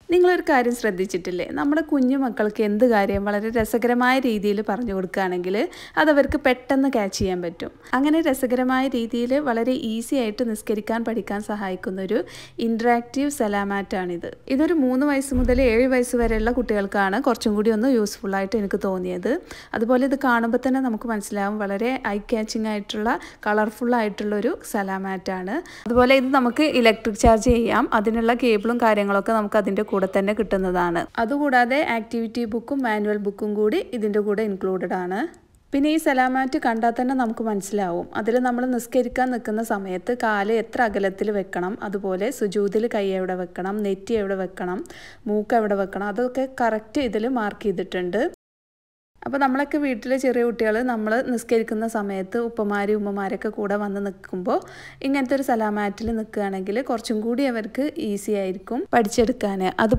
നിങ്ങളൊരു കാര്യം ശ്രദ്ധിച്ചിട്ടില്ലേ നമ്മുടെ കുഞ്ഞു മക്കൾക്ക് എന്ത് കാര്യം വളരെ രസകരമായ രീതിയിൽ പറഞ്ഞു കൊടുക്കുകയാണെങ്കിൽ അതവർക്ക് പെട്ടെന്ന് ക്യാച്ച് ചെയ്യാൻ പറ്റും അങ്ങനെ രസകരമായ രീതിയിൽ വളരെ ഈസി ആയിട്ട് നിസ്കരിക്കാൻ പഠിക്കാൻ സഹായിക്കുന്ന ഒരു ഇൻട്രാക്റ്റീവ് സലാമാറ്റാണിത് ഇതൊരു മൂന്ന് വയസ്സ് മുതൽ ഏഴ് വയസ്സ് വരെയുള്ള കുട്ടികൾക്കാണ് കുറച്ചും കൂടി ഒന്ന് യൂസ്ഫുൾ ആയിട്ട് എനിക്ക് തോന്നിയത് അതുപോലെ ഇത് കാണുമ്പോൾ തന്നെ നമുക്ക് മനസ്സിലാവും വളരെ ഐ ക്യാച്ചിങ് ആയിട്ടുള്ള കളർഫുൾ ആയിട്ടുള്ള ഒരു സലാമാറ്റാണ് അതുപോലെ ഇത് നമുക്ക് ഇലക്ട്രിക് ചാർജ് ചെയ്യാം അതിനുള്ള കേബിളും കാര്യങ്ങളൊക്കെ നമുക്ക് അതിൻ്റെ കൂടെ തന്നെ കിട്ടുന്നതാണ് അതുകൂടാതെ ആക്ടിവിറ്റി ബുക്കും മാനുവൽ ബുക്കും കൂടി ഇതിൻ്റെ കൂടെ ഇൻക്ലൂഡഡ് ആണ് പിന്നെ ഈ സലാമാറ്റ് കണ്ടാൽ തന്നെ നമുക്ക് മനസ്സിലാവും അതിൽ നമ്മൾ നിസ്കരിക്കാൻ നിൽക്കുന്ന സമയത്ത് കാല് എത്ര അകലത്തിൽ വെക്കണം അതുപോലെ സുജൂതിൽ കൈ എവിടെ വെക്കണം നെറ്റി എവിടെ വെക്കണം മൂക്ക് എവിടെ വെക്കണം അതൊക്കെ കറക്റ്റ് ഇതിൽ മാർക്ക് ചെയ്തിട്ടുണ്ട് അപ്പോൾ നമ്മളൊക്കെ വീട്ടിലെ ചെറിയ കുട്ടികൾ നമ്മൾ നിസ്കരിക്കുന്ന സമയത്ത് ഉപ്പമാരും ഉമ്മമാരൊക്കെ കൂടെ വന്ന് നിൽക്കുമ്പോൾ ഇങ്ങനത്തെ ഒരു സലാമാറ്റിൽ നിൽക്കുകയാണെങ്കിൽ കുറച്ചും കൂടി അവർക്ക് ഈസി ആയിരിക്കും പഠിച്ചെടുക്കാൻ അത്